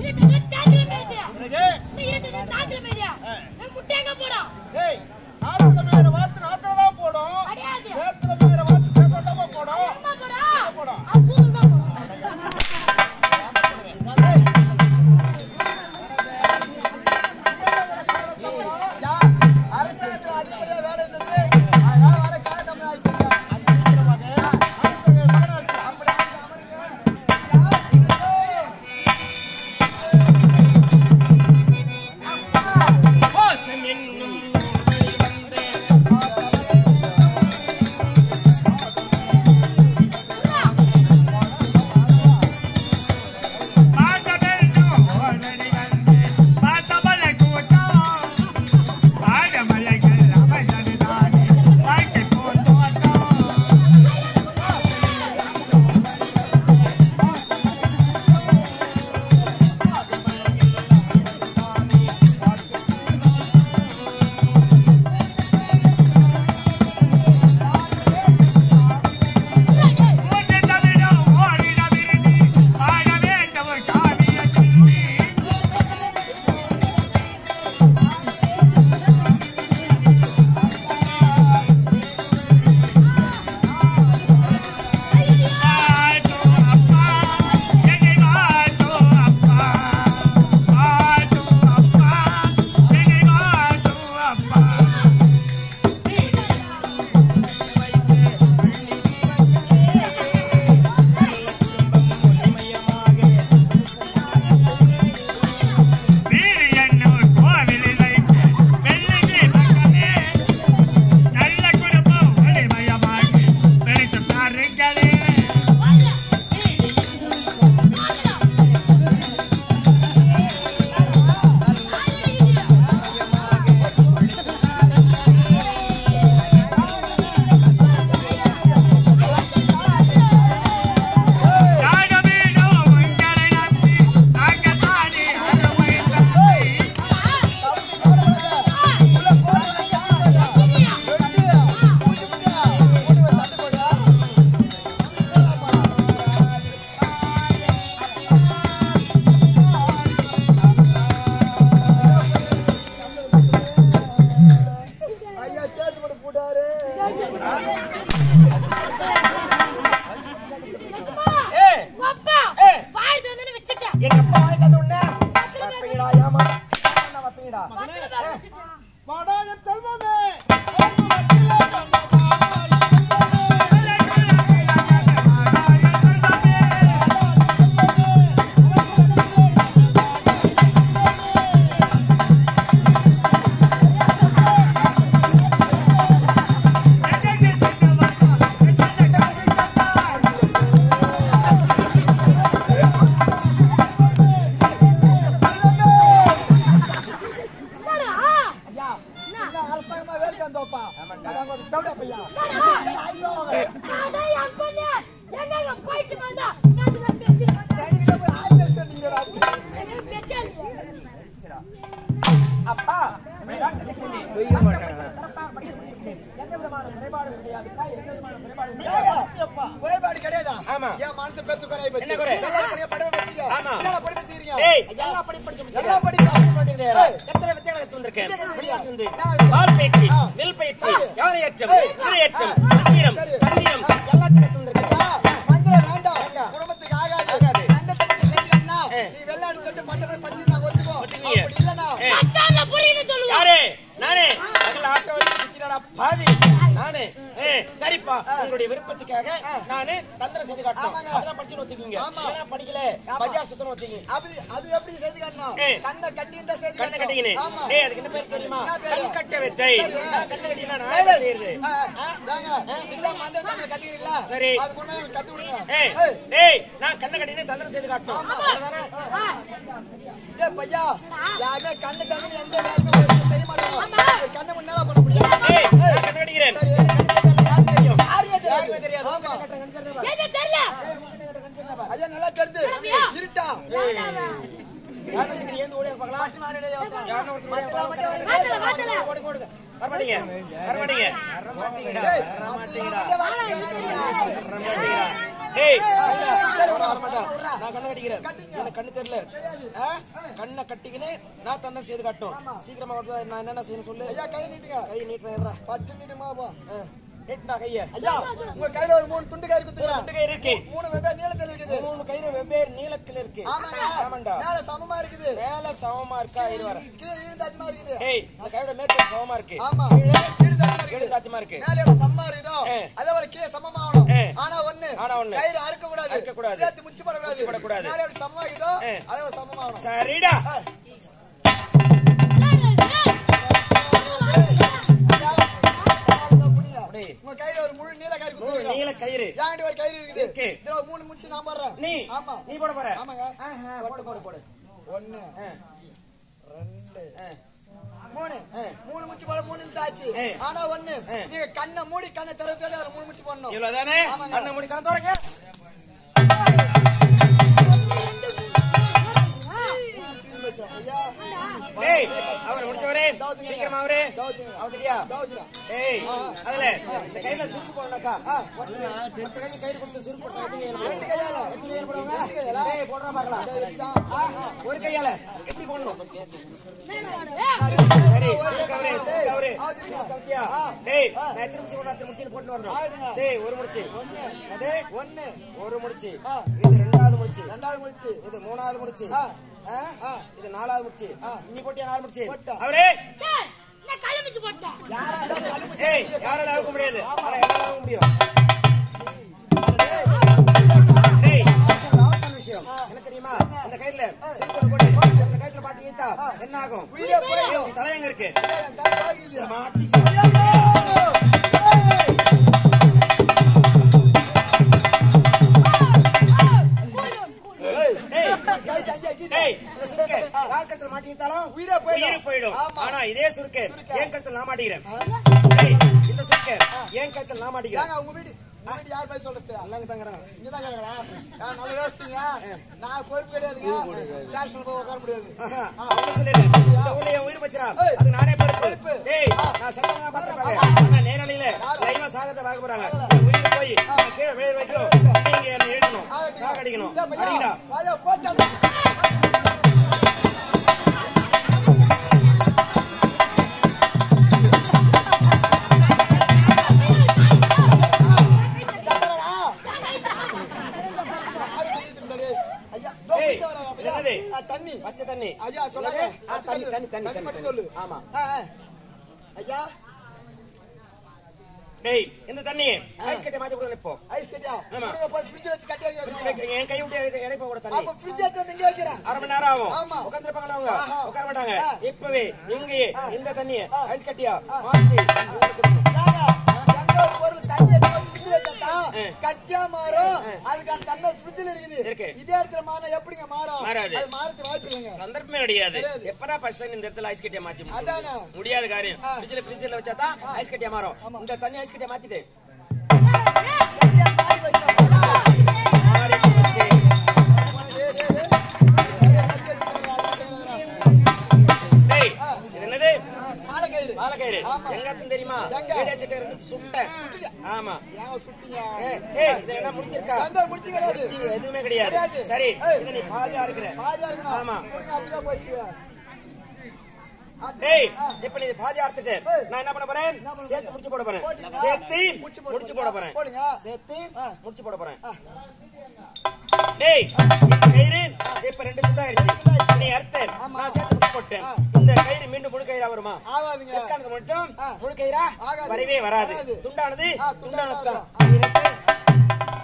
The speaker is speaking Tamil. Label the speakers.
Speaker 1: இருந்தது தாஜ்ல மேதியா
Speaker 2: பிறகு
Speaker 1: நீ இருந்தது தாஜ்ல மேதியா நான் முட்டை எங்க போடா
Speaker 2: ஏய் நாத்துல மேற வாத்து நாத்துல தான் போடும்
Speaker 1: கிடையாது.
Speaker 2: சேத்துல மேற வாத்து சேத்துல தான் போடும்
Speaker 1: எங்க போடா
Speaker 2: எங்க போடும்?
Speaker 1: அது சூதல் தான் போடும்
Speaker 3: யா, அரசாங்கத்துல அதிகப்படியா வேலை இருந்தது. அதனால வர காரணம் ஆயிடுச்சுங்க. அப்படி ஆச்சு, அமருங்க.
Speaker 4: வாசம் என்னும் வழி வந்தே
Speaker 3: அப்படி கவலைப்படாத. உள்ள போடு, வெளிய தூக்காத. வெட்டு, பூச்சி முட்டியா, போட்டு ஒரு சண்டை போடு. ஐயா சேர்த்து போட்டு போட்டாரு
Speaker 4: ஏய்
Speaker 1: அப்பா
Speaker 4: ஏய்.
Speaker 1: வாய் தந்தன வச்சிட்டேன்
Speaker 4: எங்க அப்பா வாங்கி தந்த உடனே வப்பீங்கடா ஏமா என்ன வப்பீங்கடா
Speaker 1: பத்துல பேர் வச்சிட்டேன்
Speaker 2: வாடாய செல்வமே
Speaker 1: என்னடா
Speaker 3: ஐயா என்ன அரசாங்கமா வேலைக்கு வந்தோப்பா அதான் ஒரு சவுடா பையா
Speaker 1: அடே என் பொண்ணு எங்க போயிட்டு வந்தா நான் தான் பேசிட்டு வந்தேன்
Speaker 3: கையில போய் ஆயில சொன்னீங்கடா
Speaker 1: எனக்கு பேச்சே
Speaker 4: அப்பா
Speaker 3: எந்த விதமான குறைபாடும் கிடையாதுப்பா எந்த விதமான குறைபாடும் கிடையாது குறைபாடு கிடையாதா
Speaker 4: ஆமா.
Speaker 3: ஏன் மனசு பெத்து குறை வச்சு
Speaker 4: என்ன குறை?
Speaker 3: நல்லா படிக்க படிக்க வச்சுக்க
Speaker 4: ஆமா.
Speaker 3: என்னடா படிக்க வச்சுக்கிறீங்க
Speaker 4: ஏய் நல்லா படி படிச்சு
Speaker 3: நல்லா
Speaker 4: முடிச்சிருக்கேன்
Speaker 3: படிக்க
Speaker 4: மாட்டேங்கிறேன்
Speaker 3: ஏய்.
Speaker 4: எத்தனை வித்தியாசம் கத்து வந்திருக்கேன்
Speaker 3: வித்தியாசம்
Speaker 4: வெளிநாட்டிலிருந்து
Speaker 3: நான்
Speaker 4: பால் பயிற்சி
Speaker 3: ஆ.
Speaker 4: நெல் பயிற்சி
Speaker 3: சரி.
Speaker 4: யானை ஏற்றம்
Speaker 3: ஏய்.
Speaker 4: குதிரை ஏற்றம்
Speaker 3: ஆ.
Speaker 4: தண்ணீரம்
Speaker 3: சரி.
Speaker 4: தண்ணீரம்
Speaker 3: ஆ.
Speaker 4: எல்லாத்தையும் கத்து வந்திருக்கேன்
Speaker 3: ஐயா, மந்திரம் வேண்டாம்
Speaker 4: வேண்டாம்.
Speaker 3: குடும்பத்துக்கு ஆகாது
Speaker 4: ஆகாது.
Speaker 3: கண்டத்துக்கு செஞ்சீங்கன்னா
Speaker 4: ஏ.
Speaker 3: நீ வெள்ளாடு சொல்லிட்டு பட்டணம் படிச்சு நான் ஒத்துக்கோ
Speaker 4: ஒத்துக்குவீங்க.
Speaker 3: அப்படி இல்லனா
Speaker 4: ஏய்.
Speaker 1: பஸ் ஸ்டாண்ட்ல புரியுது சொல்லுவா
Speaker 4: யாரு நானே பகல் ஆட்டோ வச்சு சுத்தினாடா பாவி நானு ஏய், சரிப்பா உங்களுடைய விருப்பத்துக்காக நானு தந்திரம் செய்து காட்டணும்
Speaker 3: ஆமாங்க.
Speaker 4: அதெல்லாம் படிச்சு ஒத்துக்குவீங்க
Speaker 3: ஆமா.
Speaker 4: ஏன்னா படிக்கல
Speaker 3: ஆமா.
Speaker 4: பஜா சுத்தணும் ஒத்துக்குங்க
Speaker 3: அப்படி அது எப்படி செய்து காட்டணும்
Speaker 4: ஏய்.
Speaker 3: கண்ணை கட்டின்ற செய்து
Speaker 4: கண்ணை கட்டிக்கினு
Speaker 3: ஆமா
Speaker 4: ஏய் அதுக்கு என்ன பேர் தெரியுமா
Speaker 3: என்ன பேரு?
Speaker 4: கண் கட்ட வித்தை
Speaker 3: சரி.
Speaker 4: நான் கண்ணை கட்டினா நான்
Speaker 3: ஏய்,
Speaker 4: என்ன செய்யறது
Speaker 3: ஆ, ஆ, வாங்க. இந்த மந்திரம் தானே கட்டிக்கிறீங்களா?
Speaker 4: சரி.
Speaker 3: அது கொண்டு வந்து கட்டி விடுங்க.
Speaker 4: ஏய்
Speaker 3: ஏய்,
Speaker 4: ஏய் நான் கண்ணை கட்டினே தந்திரம் செய்து காட்டணும் அவ்வளவுதானே
Speaker 3: ஏய், பையா, யாருமே கண்ணு கண்ணு எந்த வேலையுமே ஒழுங்கா செய்ய மாட்டாங்க. கண்ணை முன்னால பண்ண முடியாது.
Speaker 4: ஏய் நான் கண்ணை கட்டிக்கிறேன் கண்ணு கட்டினா யாருக்கு தெரியும்
Speaker 3: யாருமே
Speaker 4: யாருமே
Speaker 3: தெரியாது.
Speaker 4: தெரியாது
Speaker 3: ஆமா.
Speaker 4: கண்ணை கட்டுறேன், கண்ணை கட்டுறேன்.
Speaker 1: எது தெரியல
Speaker 3: ஐயா, நல்லா தெரியுது.
Speaker 1: அப்படியா?
Speaker 3: இருட்டா.
Speaker 4: யாரும் சீக்கிரம் ஏந்து ஓடி பார்க்கலாம் யாரும் ஒருத்தர் ஓடி பார்க்கலாம்.
Speaker 1: வாசல, வாசல.
Speaker 4: ஓடுங்க, ஓடுங்க. வரமாட்டீங்க வரமாட்டீங்க வரமாட்டீங்கடா
Speaker 3: ஏய்,
Speaker 4: வரமாட்டீங்கடா
Speaker 3: அப்படியே வாங்க.
Speaker 4: வரமாட்டீங்கடா ஏய் கண்ணை வர மாட்டேன் நான் கண்ணை கட்டிக்கிறேன் எனக்கு கண்ணு தெரியல ஆ? கண்ணை கட்டிக்கின்னு நான் தந்தம் செய்து காட்டும் சீக்கிரமா வருதா நான் என்னென்ன செய்யணும் சொல்லு
Speaker 3: ஐயா கை நீட்டுங்க
Speaker 4: கை நீட்டுறா
Speaker 3: பட்டு நீட்டுமா பா
Speaker 4: நீட்டுடா கைய
Speaker 3: ஐயா உங்க கையில ஒரு மூணு துண்டு கயிறு
Speaker 4: ஒரு
Speaker 3: குத்துறேன்
Speaker 4: ரெண்டு கை இருக்கு
Speaker 3: மூணு வெவ்வேறு நீளத்தில் இருக்குது
Speaker 4: மூணு கயிறு வெவ்வேறு நீளத்துல இருக்கு
Speaker 3: ஆமாங்க
Speaker 4: ஆமாண்டா
Speaker 3: மேல சமமா இருக்குது
Speaker 4: மேல சமமா இருக்கா இரு வர
Speaker 3: கீழே ஈடுதாச்சமா இருக்குது
Speaker 4: ஏய் இந்த கையோட மேற்கு சமமா இருக்கு
Speaker 3: ஆமா
Speaker 4: கீழே
Speaker 3: ஈடுதாச்சமா
Speaker 4: கீழே
Speaker 3: இருக்குது
Speaker 4: தாச்சமா இருக்கு
Speaker 3: மேல எப்படி சமமா இருக்குதோ
Speaker 4: ஏ.
Speaker 3: அதே ஒரு கீழே சமமா ஆகணும்
Speaker 4: ஏ.
Speaker 3: ஆனா ஒண்ணு
Speaker 4: ஆனா ஒண்ணு.
Speaker 3: கயிறு அறுக்க கூடாது
Speaker 4: அறுக்க கூடாது.
Speaker 3: சேர்த்து முச்சு போடக்கூடாது
Speaker 4: முச்சு போடக்கூடாது.
Speaker 3: மேல எப்படி சமமா இருக்குதோ
Speaker 4: ஏ.
Speaker 3: அதே ஒரு சமமா ஆகணும்
Speaker 4: சரிடா அப்படி
Speaker 3: உங்க கையில ஒரு முழு நீல கயிறு
Speaker 4: நூறு
Speaker 3: குத்துறேன்
Speaker 4: நீல கயிறு
Speaker 3: யாண்டி ஒரு கயிறு இருக்குது
Speaker 4: இருக்கு.
Speaker 3: இதுல ஒரு மூணு முடிச்சு நான் போடுறேன்
Speaker 4: நீ
Speaker 3: ஆமா
Speaker 4: நீ போட போற
Speaker 3: ஆமாங்க
Speaker 4: ஆஹா, போடு போடு போடு
Speaker 3: ஒண்ணு
Speaker 4: ஆ,
Speaker 3: ரெண்டு
Speaker 4: ஆ.
Speaker 3: மூணு
Speaker 4: ஆ.
Speaker 3: மூணு முச்சு போட மூணு நிமிஷம் ஆச்சு
Speaker 4: ஆ.
Speaker 3: ஆனா ஒண்ணு
Speaker 4: ஆ.
Speaker 3: நீங்க கண்ணை மூடி கண்ணை திறக்கவே அதுல மூணு முச்சு போடணும்
Speaker 4: இவ்வளவுதானே
Speaker 3: ஆமாங்க.
Speaker 4: கண்ணை மூடி கண்ணை திறங்க
Speaker 3: ஐயா
Speaker 4: ஏய் அவர் முடிச்சவரே சீக்கிரமா அவரு
Speaker 3: தவுத்துங்க.
Speaker 4: அவதியா
Speaker 3: தவுத்துங்க.
Speaker 4: ஏய் அதுல இந்த கையில சுருக்கு போடணும்க்கா ஒருத்தர் ஒருத்தர் கையில கயிறு கொடுத்து சுருக்கு போட சொல்லி
Speaker 3: ரெண்டு கையால.
Speaker 4: எத்தனை கையால போடுவாங்க
Speaker 3: ரெண்டு கையால.
Speaker 4: ஏய் போடுறா பார்க்கலாம்
Speaker 3: இதுதான்.
Speaker 4: ஆ, ஒரு கையால எப்படி போடணும் சரி சுருக்கு அவரே சுருக்கு அவரே சுருக்கு அவத்தியா டேய் நான் எத்தனை முடிச்சு போடணும் அத்தனை முடிச்சு போட்டு வரணும் டேய் ஒரு முடிச்சு அது
Speaker 3: ஒண்ணு
Speaker 4: ஒரு முடிச்சு இது ரெண்டாவது முடிச்சு
Speaker 3: ரெண்டாவது முடிச்சு
Speaker 4: இது மூணாவது முடிச்சு
Speaker 3: ஆ.
Speaker 4: ஆ? இது நாலாவது முடிச்சு நீ போட்டியா நாலு முடிச்சு
Speaker 3: போட்டேன்.
Speaker 4: அவரே
Speaker 1: நான் களிமிச்சு போட்டேன்
Speaker 3: யாரா இருந்தாலும் கழுமு
Speaker 4: ஏய் யாரால ஆக முடியாது ஆனா என்னால ஆக முடியும் டேய் ராவட்டான விஷயம் என்ன தெரியுமா அந்த கயிறுல சிறுக்கோடு போட்டு அந்த கயித்துல பாட்டி ஈத்தா என்ன ஆகும்
Speaker 3: உயிரே போயிடும்.
Speaker 4: உன் தலை எங்க இருக்கு
Speaker 3: என் தலை பாக்குது.
Speaker 4: மாட்டி
Speaker 3: ஏய்,
Speaker 4: ஏய்
Speaker 3: கை செஞ்சா கீழே.
Speaker 4: டேய் இந்த சுருக்கு யார் கழுத்துல மாட்டி ஈத்தாலும்
Speaker 3: உயிரே போயிடும்.
Speaker 4: உயிர் போயிடும்
Speaker 3: ஆமா.
Speaker 4: ஆனா இதே சுருக்கு என் கழுத்துல நான் மாட்டிக்கிறேன் டேய் இந்த சுருக்கு என் கழுத்துல நான் மாட்டிக்கிறேன்
Speaker 3: ஏங்க, உங்க வீடு உங்க வீடு யார் போய் சொல்றது
Speaker 4: அல்லாங்க தங்குறாங்க
Speaker 3: இங்கதான் கேக்குறா நான் நல்லா யோசித்தீங்க நான் பொறுப்பு கிடையாதுங்க ஸ்டேஷன்ல போய் உட்கார முடியாது
Speaker 4: அவங்க சொல்லிடு இந்த ஊர்ல என் உயிர் பச்சரா அது நானே பொறுப்பு
Speaker 3: பொறுப்பு.
Speaker 4: டேய் நான் சத்தமா பாத்துறேன் ஆனா நேரடியில லைவா சாகத்தை பார்க்க போறாங்க என் உயிர் போய் நான் கீழே விழ வைக்கணும் நீங்க என்ன எழுதணும் சாகடிக்கணும் அடிக்கடா
Speaker 3: வாயா, போட்டாங்க. சத்தரடா. யாரு கையெழுத்து இருந்தாரு? ஐயா, இதோ
Speaker 4: ஏய்,
Speaker 3: பிடிச்சு வராங்க,
Speaker 4: இது என்னது?
Speaker 3: ஆ, தண்ணி
Speaker 4: பச்சை தண்ணி
Speaker 3: ஐயா சொல்லாத
Speaker 4: ஆ, தண்ணி தண்ணி தண்ணி
Speaker 3: தண்ணி
Speaker 4: தண்ணி
Speaker 3: மட்டும் சொல்லு
Speaker 4: ஆமா
Speaker 3: ஆ, ஆ. ஐயா
Speaker 4: டேய் இந்த தண்ணி ஐஸ் கட்டை மாத்தி கொடுங்க இப்போ
Speaker 3: ஐஸ் கட்டியா
Speaker 4: ஆமா.
Speaker 3: கொடுங்க, போய் ஃப்ரிட்ஜ்ல வச்சு கட்டி வைங்க.
Speaker 4: என் கை விட்டு எடை- எடை போக கூட தண்ணி
Speaker 3: அப்ப ஃப்ரிட்ஜ் எடுத்து வந்து இங்க வைக்கிறேன்
Speaker 4: அரை மணி நேரம் ஆகும்
Speaker 3: ஆமா.
Speaker 4: உட்காந்துருப்பாங்களா அவங்க
Speaker 3: ஆஹா.
Speaker 4: உட்கார மாட்டாங்க
Speaker 3: ஆ.
Speaker 4: இப்பவே இங்கேயே இந்த தண்ணிய ஐஸ் கட்டியா மாத்தி உங்களுக்கு கொடுக்கணும்.
Speaker 3: ஏங்க, எந்த ஒரு பொருள் தண்ணி எடுத்து வந்து ஃப்ரிட்ஜ்ல வச்சா கட்டியா மாறும் அதுக்கான தன்மை ஃப்ரிட்ஜ்ல இருக்குது
Speaker 4: இருக்கு.
Speaker 3: இதே இடத்துல மாறினா எப்படிங்க மாறும்
Speaker 4: மாறாது.
Speaker 3: அது மாறதுக்கு வாய்ப்பு இல்லைங்க
Speaker 4: சந்தர்ப்பமே கிடையாது
Speaker 3: கிடையாது.
Speaker 4: எப்படா ஃபர்ஸ்ட் இந்த இடத்துல ஐஸ் கட்டியா மாத்தி முடியும்?
Speaker 3: அதானே.
Speaker 4: முடியாத காரியம் ஃப்ரிட்ஜ்ல ஃப்ரீசர்ல வச்சா தான் ஐஸ் கட்டியா மாறும் இந்த தண்ணி ஐஸ் கட்டியா மாத்திட்டு
Speaker 3: கட்டியா மாறி வச்சா
Speaker 4: மாறி போச்சு.
Speaker 3: டேய், டேய், டேய். நிறைய கட்டி வச்சிருக்காங்க, அது மட்டும் இல்லைடா.
Speaker 4: டேய் இது என்னது
Speaker 3: மாலைக்கயிறு.
Speaker 4: பாலக்கயிறு
Speaker 3: ஆமா.
Speaker 4: எங்க இருக்குன்னு தெரியுமா
Speaker 3: எங்க?
Speaker 4: ரேடியோ செட் இருந்து சுட்ட ஆமா
Speaker 3: ஏங்க சுட்டீங்க?
Speaker 4: ஏய், ஏய் இதுல என்ன முடிச்சிருக்கா
Speaker 3: எந்த முடிச்சு கிடையாது.
Speaker 4: முடிச்சு எதுவுமே கிடையாது
Speaker 3: கிடையாது.
Speaker 4: சரி
Speaker 3: ஏய்.
Speaker 4: இதை நீ பாதியா இருக்கிற
Speaker 3: பாதியா இருக்கணும்.
Speaker 4: ஆமா.
Speaker 3: கொடுங்க, அப்படியே போச்சு.
Speaker 4: டேய் இப்ப நீ பாதி அறுத்துட்டு நான் என்ன பண்ண போறேன் சேர்த்து முடிச்சு போட போறேன்
Speaker 3: போட்டுட்டா?
Speaker 4: சேர்த்து
Speaker 3: முடிச்சு போடு.
Speaker 4: முடிச்சு போட போறேன்
Speaker 3: போடுங்க.
Speaker 4: சேர்த்து
Speaker 3: ஆ.
Speaker 4: முடிச்சு போட போறேன் டேய் இந்த கயிறு இப்ப ரெண்டு துண்டா ஆயிடுச்சு நீ அறுத்த நான் சேர்த்து முடிச்சு போட்டேன் இந்த கயிறு மீண்டும் முழு கயிறா வருமா
Speaker 3: ஆகாதுங்க.
Speaker 4: எக்கானது மட்டும்
Speaker 3: ஆ.
Speaker 4: முழு கயிறா
Speaker 3: ஆகாது.
Speaker 4: வரவே வராது
Speaker 3: வராது.
Speaker 4: துண்டானது
Speaker 3: ஆ,
Speaker 4: துண்டானது
Speaker 3: துண்டானது
Speaker 4: தான். நீ ரெண்டு